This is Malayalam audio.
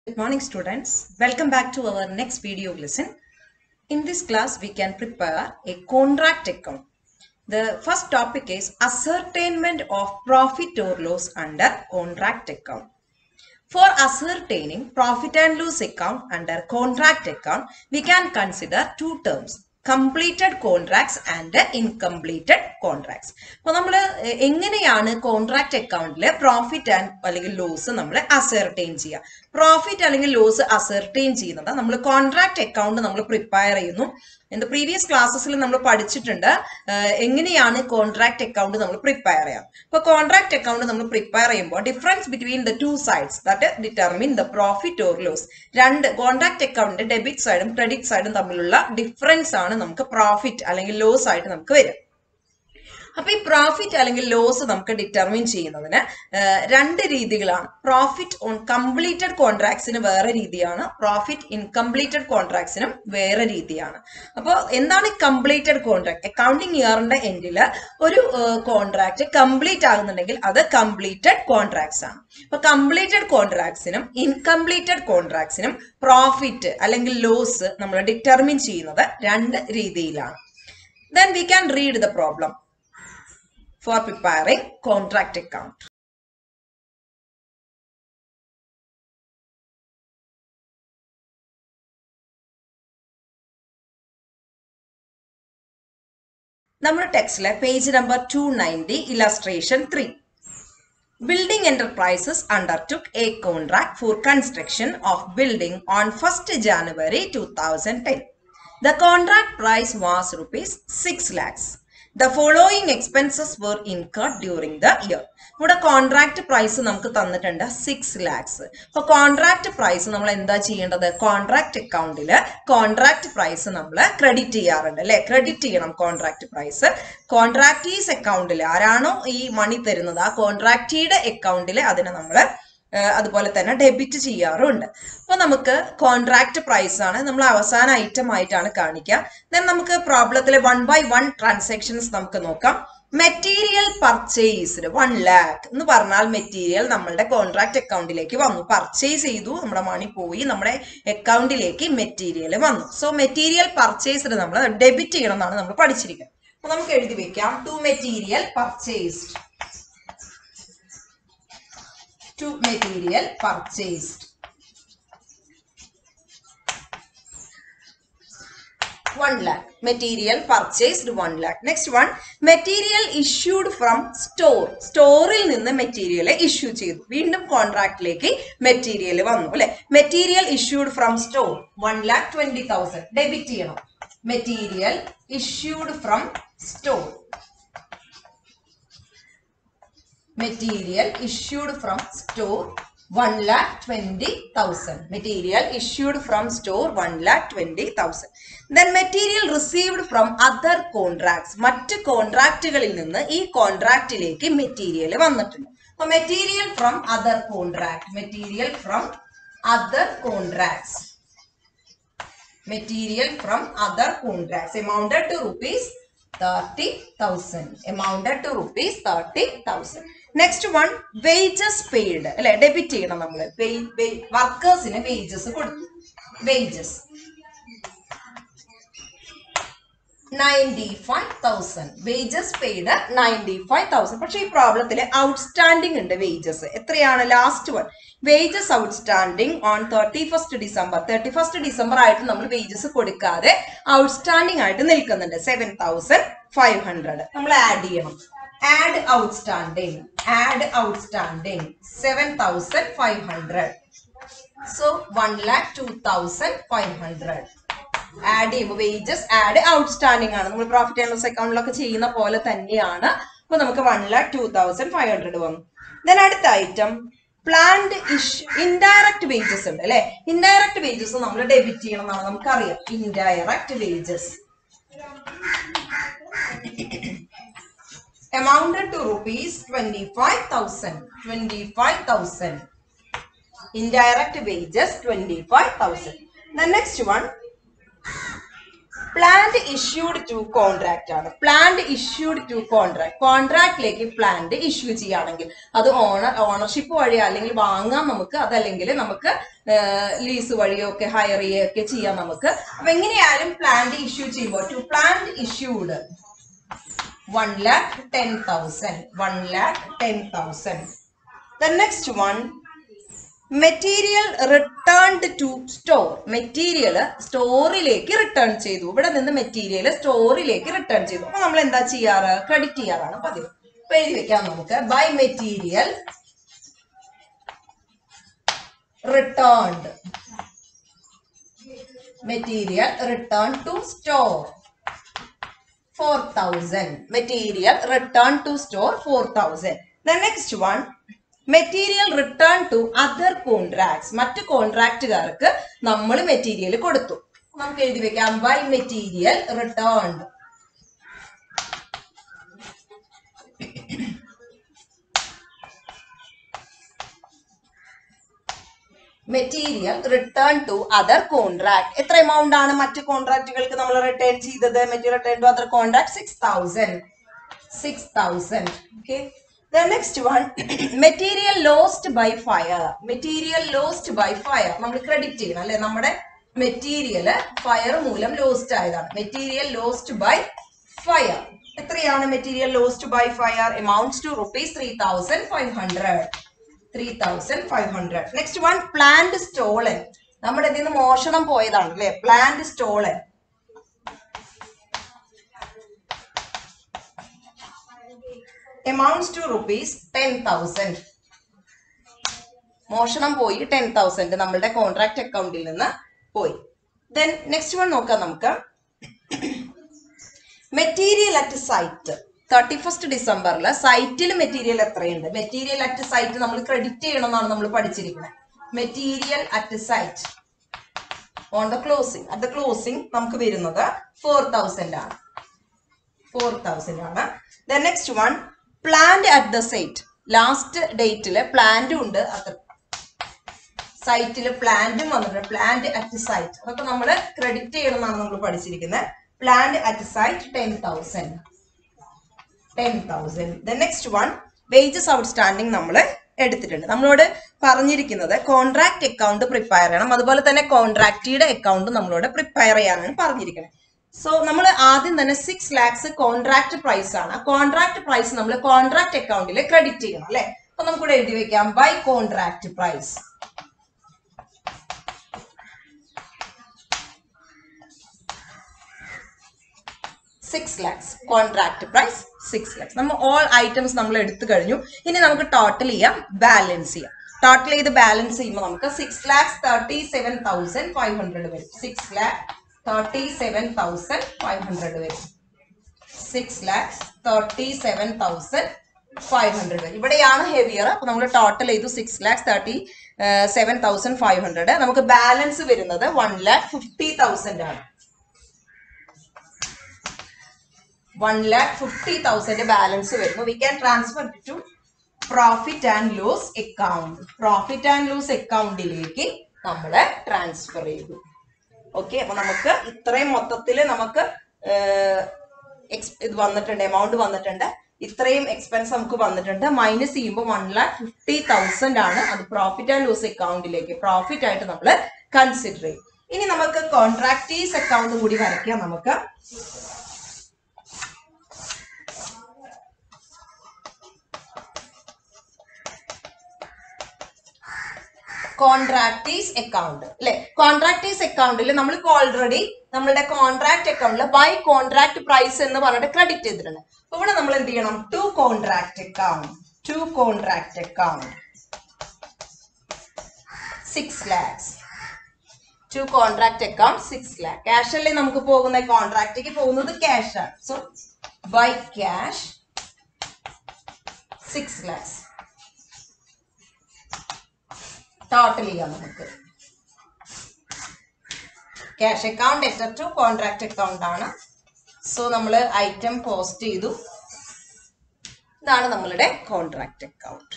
Good morning students. Welcome back to our next video lesson. In this class we can prepare a contract account. The first topic is ascertainment of profit or loss under contract account. For ascertaining profit and loss account under contract account, we can consider two terms. Completed contracts and incompleted contracts അപ്പൊ നമ്മൾ എങ്ങനെയാണ് കോൺട്രാക്ട് അക്കൗണ്ടിൽ പ്രോഫിറ്റ് ആൻഡ് അല്ലെങ്കിൽ ലോസ് നമ്മൾ അസെർട്ടൈൻ ചെയ്യുക പ്രോഫിറ്റ് അല്ലെങ്കിൽ ലോസ് അസെർട്ടൈൻ ചെയ്യുന്നത് നമ്മൾ കോൺട്രാക്ട് അക്കൗണ്ട് നമ്മൾ പ്രിപ്പയർ ചെയ്യുന്നു ഇൻ ദ പ്രീവിയസ് ക്ലാസ്സസിൽ നമ്മൾ പഠിച്ചിട്ടുണ്ട് ഏഹ് എങ്ങനെയാണ് കോൺട്രാക്ട് അക്കൗണ്ട് നമ്മൾ പ്രിപ്പയർ ചെയ്യാം ഇപ്പൊ കോൺട്രാക്ട് അക്കൗണ്ട് നമ്മൾ പ്രിപ്പയർ ചെയ്യുമ്പോൾ difference between the two sides that determine the profit or loss രണ്ട് കോൺട്രാക്ട് അക്കൗണ്ടിന്റെ ഡെബിറ്റ് സൈഡും ക്രെഡിറ്റ് സൈഡും തമ്മിലുള്ള ഡിഫറൻസ് ആണ് നമുക്ക് പ്രോഫിറ്റ് അല്ലെങ്കിൽ ലോസ് ആയിട്ട് നമുക്ക് വരും അപ്പൊ ഈ പ്രോഫിറ്റ് അല്ലെങ്കിൽ ലോസ് നമുക്ക് ഡിറ്റർമിൻ ചെയ്യുന്നതിന് ഏഹ്, രണ്ട് രീതികളാണ് പ്രോഫിറ്റ് ഓൺ കംപ്ലീറ്റഡ് കോൺട്രാക്ട്സിന് വേറെ രീതിയാണ് പ്രോഫിറ്റ് ഇൻകംപ്ലീറ്റഡ് കോൺട്രാക്ട്സിനും വേറെ രീതിയാണ് അപ്പോൾ എന്താണ് കംപ്ലീറ്റഡ് കോൺട്രാക്ട് അക്കൗണ്ടിങ് ഇയറിന്റെ എൻഡിൽ ഒരു കോൺട്രാക്ട് കംപ്ലീറ്റ് ആകുന്നുണ്ടെങ്കിൽ അത് കംപ്ലീറ്റഡ് കോൺട്രാക്ട്സ് ആണ് അപ്പൊ കംപ്ലീറ്റഡ് കോൺട്രാക്ട്സിനും ഇൻകംപ്ലീറ്റഡ് കോൺട്രാക്ട്സിനും പ്രോഫിറ്റ് അല്ലെങ്കിൽ ലോസ് നമ്മൾ ഡിറ്റർമിൻ ചെയ്യുന്നത് രണ്ട് രീതിയിലാണ് then we can read the problem for preparing contract account. നമ്മുടെ ടെക്സ്റ്റിലെ page number two ninety illustration three Building Enterprises undertook a contract for construction of building on 1st January 2010. The contract price was rupees 6 lakhs. The following expenses were incurred during the year. ഇവിടെ കോൺട്രാക്ട് പ്രൈസ് നമുക്ക് തന്നിട്ടുണ്ട് സിക്സ് ലാക്സ് അപ്പൊ കോൺട്രാക്ട് പ്രൈസ് നമ്മൾ എന്താ ചെയ്യേണ്ടത് കോൺട്രാക്ട് അക്കൗണ്ടിൽ കോൺട്രാക്ട് പ്രൈസ് നമ്മൾ ക്രെഡിറ്റ് ചെയ്യാറുണ്ട് അല്ലെ ക്രെഡിറ്റ് ചെയ്യണം കോൺട്രാക്ട് പ്രൈസ് കോൺട്രാക്ടീസ് അക്കൗണ്ടിൽ ആരാണോ ഈ മണി തരുന്നത് ആ കോൺട്രാക്റ്റിയുടെ അക്കൗണ്ടിൽ അതിനെ നമ്മൾ അതുപോലെ തന്നെ ഡെബിറ്റ് ചെയ്യാറുണ്ട് അപ്പൊ നമുക്ക് കോൺട്രാക്ട് പ്രൈസ് ആണ് നമ്മൾ അവസാന ഐറ്റം ആയിട്ടാണ് കാണിക്കുക ദെൻ നമുക്ക് പ്രോബ്ലത്തിലെ വൺ ബൈ വൺ ട്രാൻസാക്ഷൻസ് നമുക്ക് നോക്കാം മെറ്റീരിയൽ പർച്ചേസ്ഡ് വൺ ലാക്ക് എന്ന് പറഞ്ഞാൽ മെറ്റീരിയൽ നമ്മളുടെ കോൺട്രാക്ട് അക്കൗണ്ടിലേക്ക് വന്നു പർച്ചേസ് ചെയ്തു നമ്മുടെ മണി പോയി നമ്മുടെ അക്കൗണ്ടിലേക്ക് മെറ്റീരിയൽ വന്നു സോ മെറ്റീരിയൽ പർച്ചേസ്ഡ് നമ്മൾ ഡെബിറ്റ് ചെയ്യണം എന്നാണ് നമ്മൾ പഠിച്ചിരിക്കുന്നത് അപ്പൊ നമുക്ക് എഴുതി വെക്കാം to material purchased to material purchased. 1 lakh. Material purchased 1 lakh. Next one, material issued from store. സ്റ്റോറിൽ നിന്ന് മെറ്റീരിയൽ ഇഷ്യൂ ചെയ്തു വീണ്ടും കോൺട്രാക്റ്റിലേക്ക് മെറ്റീരിയൽ വന്നു അല്ലെ material issued from store one lakh twenty thousand debit ചെയ്യണം material issued from store material issued from store 1 lakh 20,000. Material issued from store 1 lakh 20,000. Then material received from other contracts. മറ്റ് കോൺട്രാക്റ്റുകളിൽ നിന്ന് ഈ കോൺട്രാക്റ്റിലേക്ക് മെറ്റീരിയൽ വന്നിട്ടുണ്ട് അപ്പൊ material from other contract material from other contracts material from other contracts amounted to rupees 30,000 amounted to rupees 30,000 next one wages paid അല്ലെ ഡെബിറ്റ് ചെയ്യണം നമ്മൾ വർക്കേഴ്സിന് വേജസ് കൊടുത്തു wages ninety five thousand wages paid ninety five thousand പക്ഷേ ഈ പ്രോബ്ലത്തിൽ ഔട്ട്സ്റ്റാൻഡിംഗ് ഉണ്ട് വേജസ് എത്രയാണ് last one wages outstanding on thirty first December thirty first December ആയിട്ട് നമ്മൾ വേജസ് കൊടുക്കാതെ ഔട്ട്സ്റ്റാൻഡിംഗ് ആയിട്ട് നിൽക്കുന്നുണ്ട് സെവൻ തൗസൻഡ് ഫൈവ് ഹൺഡ്രഡ് നമ്മൾ ആഡ് ചെയ്യണം add outstanding add outstanding seven thousand five hundred so one lakh two thousand five hundred add ചെയ്യുമ്പോൾ വേജസ് ആഡ് ഔട്ട്സ്റ്റാൻഡിംഗ് ആണ് നമ്മൾ പ്രോഫിറ്റ് ആൻഡ് ലോസ് അക്കൗണ്ടിലൊക്കെ ചെയ്യുന്ന പോലെ തന്നെയാണ് അപ്പൊ നമുക്ക് one lakh two thousand five hundred വന്നു ദെൻ അടുത്ത item plant issue indirect wages ഉണ്ട് അല്ലെ ഇൻഡയറക്റ്റ് വേജസ് നമ്മൾ ഡെബിറ്റ് ചെയ്യണം എന്നാണ് നമുക്കറിയാം indirect wages amounted to rupees 25,000. 25,000. Indirect wages 25,000. The next one, plant issued to contract ആണ് പ്ലാന്റ് ഇഷ്യൂഡ് ടു കോൺട്രാക്ട് കോൺട്രാക്റ്റിലേക്ക് പ്ലാന്റ് ഇഷ്യൂ ചെയ്യുകയാണെങ്കിൽ അത് ഓണർ ഓണർഷിപ്പ് വഴിയോ അല്ലെങ്കിൽ വാങ്ങാം നമുക്ക് അതല്ലെങ്കിൽ നമുക്ക് ലീസ് വഴിയോ ഒക്കെ ഹയർ ചെയ്യുകയൊക്കെ ചെയ്യാം നമുക്ക് അപ്പൊ എങ്ങനെയായാലും പ്ലാന്റ് ഇഷ്യൂ ചെയ്യുമ്പോൾ to plant issued one lakh ten thousand one lakh ten thousand the next one material returned to store material സ്റ്റോറിലേക്ക് റിട്ടേൺ ചെയ്തു ഇവിടെ നിന്ന് മെറ്റീരിയൽ സ്റ്റോറിലേക്ക് റിട്ടേൺ ചെയ്തു അപ്പൊ നമ്മൾ എന്താ ചെയ്യാറ് ക്രെഡിറ്റ് ചെയ്യാറാണ് പതിവ് അപ്പൊ എഴുതി വെക്കാം നമുക്ക് by material returned material return to store four thousand material return to store four thousand the next one material return to other contracts മറ്റ് കോൺട്രാക്റ്റുകാർക്ക് നമ്മൾ മെറ്റീരിയൽ കൊടുത്തു നമുക്ക് എഴുതി വെക്കാം by material returned material return to other contract എത്ര എമൗണ്ട് ആണ് മറ്റ് കോൺട്രാക്റ്റുകൾക്ക് നമ്മൾ റിട്ടേൺ ചെയ്തത് material return to other contract six thousand six thousand okay the next one material lost by fire material lost by fire നമ്മൾ ക്രെഡിറ്റ് ചെയ്യണം അല്ലെ നമ്മുടെ മെറ്റീരിയൽ ഫയർ മൂലം ലോസ്റ്റ് ആയതാണ് മെറ്റീരിയൽ ലോസ്റ്റ് ബൈ ഫയർ എത്രയാണ് material lost by fire amounts to rupees three thousand five hundred three thousand five hundred next one plant stolen നമ്മുടെ ഇതിൽ നിന്ന് മോഷണം പോയതാണ് അല്ലെ plant stolen amounts to rupees ten thousand മോഷണം പോയി ടെൻ തൗസൻഡ് നമ്മളുടെ കോൺട്രാക്ട് അക്കൗണ്ടിൽ നിന്ന് പോയി ദെൻ നെക്സ്റ്റ് വൺ നോക്കാം നമുക്ക് material at site thirty first ഡിസംബറിൽ സൈറ്റിൽ മെറ്റീരിയൽ എത്രയുണ്ട് മെറ്റീരിയൽ അറ്റ് സൈറ്റ് നമ്മൾ ക്രെഡിറ്റ് ചെയ്യണം എന്നാണ് നമ്മൾ പഠിച്ചിരിക്കുന്നത് material at site on the closing at the closing നമുക്ക് വരുന്നത് ഫോർ തൗസൻഡ് ആണ് ഫോർ തൗസൻഡ് ആണ് the next one plant at the site last ഡേറ്റില് പ്ലാന്റും ഉണ്ട് അത്ര സൈറ്റിൽ പ്ലാന്റും വന്നിട്ടുണ്ട് പ്ലാന്റ് അറ്റ് സൈറ്റ് അതൊക്കെ നമ്മൾ ക്രെഡിറ്റ് ചെയ്യണം എന്നാണ് നമ്മൾ പഠിച്ചിരിക്കുന്നത് plant at site ten thousand ten thousand the next one wages outstanding നമ്മൾ എടുത്തിട്ടുണ്ട് നമ്മളോട് പറഞ്ഞിരിക്കുന്നത് കോൺട്രാക്ട് അക്കൗണ്ട് പ്രിപ്പയർ ചെയ്യണം അതുപോലെ തന്നെ കോൺട്രാക്റ്റിയുടെ അക്കൗണ്ട് നമ്മളോട് പ്രിപ്പയർ ചെയ്യാനാണ് പറഞ്ഞിരിക്കുന്നത് സോ നമ്മൾ ആദ്യം തന്നെ സിക്സ് ലാക്സ് കോൺട്രാക്ട് പ്രൈസ് ആണ് ആ കോൺട്രാക്ട് പ്രൈസ് നമ്മൾ കോൺട്രാക്ട് അക്കൗണ്ടിൽ ക്രെഡിറ്റ് ചെയ്യണം അല്ലെ അപ്പൊ നമുക്കിവിടെ എഴുതി വെക്കാം by contract price six lakhs contract price six lakhs നമ്മൾ ഓൾ ഐറ്റംസ് നമ്മൾ എടുത്തു കഴിഞ്ഞു ഇനി നമുക്ക് ടോട്ടൽ ചെയ്യാം ബാലൻസ് ചെയ്യാം ടോട്ടൽ ചെയ്ത് ബാലൻസ് ചെയ്യുമ്പോൾ നമുക്ക് six lakhs thirty seven thousand five hundred വരും six lakh thirty seven thousand five hundred വരും six lakhs thirty seven thousand five hundred വരും ഇവിടെയാണ് ഹെവിയർ അപ്പൊ നമ്മൾ ടോട്ടൽ ചെയ്തു six lakhs thirty seven thousand five hundred നമുക്ക് ബാലൻസ് വരുന്നത് വൺ ലാക്ക് ഫിഫ്റ്റി തൗസൻഡ് ആണ് one lakh fifty thousand balance വരുന്നു we can transfer to profit and loss account profit and loss അക്കൗണ്ടിലേക്ക് നമ്മൾ ട്രാൻസ്ഫർ ചെയ്തു ഓക്കെ അപ്പൊ നമുക്ക് ഇത്രയും മൊത്തത്തിൽ നമുക്ക് ഏഹ്, ex- ഇത് വന്നിട്ടുണ്ട് എമൗണ്ട് വന്നിട്ടുണ്ട് ഇത്രയും എക്സ്പെൻസ് നമുക്ക് വന്നിട്ടുണ്ട് മൈനസ് ചെയ്യുമ്പോൾ വൺ ലാക്ക് ഫിഫ്റ്റി തൗസൻഡ് ആണ് അത് പ്രോഫിറ്റ് ആൻഡ് ലോസ് അക്കൗണ്ടിലേക്ക് പ്രോഫിറ്റ് ആയിട്ട് നമ്മൾ കൺസിഡർ ചെയ്യും ഇനി നമുക്ക് കോൺട്രാക്ടീസ് അക്കൗണ്ട് കൂടി വരയ്ക്കാം നമുക്ക് കോൺട്രാക്ടീസ് അക്കൗണ്ട് അല്ലെ കോൺട്രാക്ടീസ് അക്കൗണ്ടിൽ നമ്മൾക്ക് ഓൾറെഡി നമ്മളുടെ കോൺട്രാക്ട് അക്കൗണ്ടിൽ ബൈ കോൺട്രാക്ട് പ്രൈസ് എന്ന് പറഞ്ഞിട്ട് ക്രെഡിറ്റ് ചെയ്തിട്ടുണ്ട് അപ്പൊ ഇവിടെ നമ്മൾ എന്ത് ചെയ്യണം to contract account to contract account six lakhs to contract account six lakh cash അല്ലേ നമുക്ക് പോകുന്ന കോൺട്രാക്റ്റിക്ക് പോകുന്നത് ക്യാഷ് ആണ് so by cash six lakhs total ചെയ്യാം നമുക്ക് ക്യാഷ് അക്കൗണ്ട് എറ്റർ ടു കോൺട്രാക്ട് അക്കൗണ്ട് ആണ് സോ നമ്മൾ ഐറ്റം പോസ്റ്റ് ചെയ്തു ഇതാണ് നമ്മളുടെ കോൺട്രാക്ട് അക്കൗണ്ട്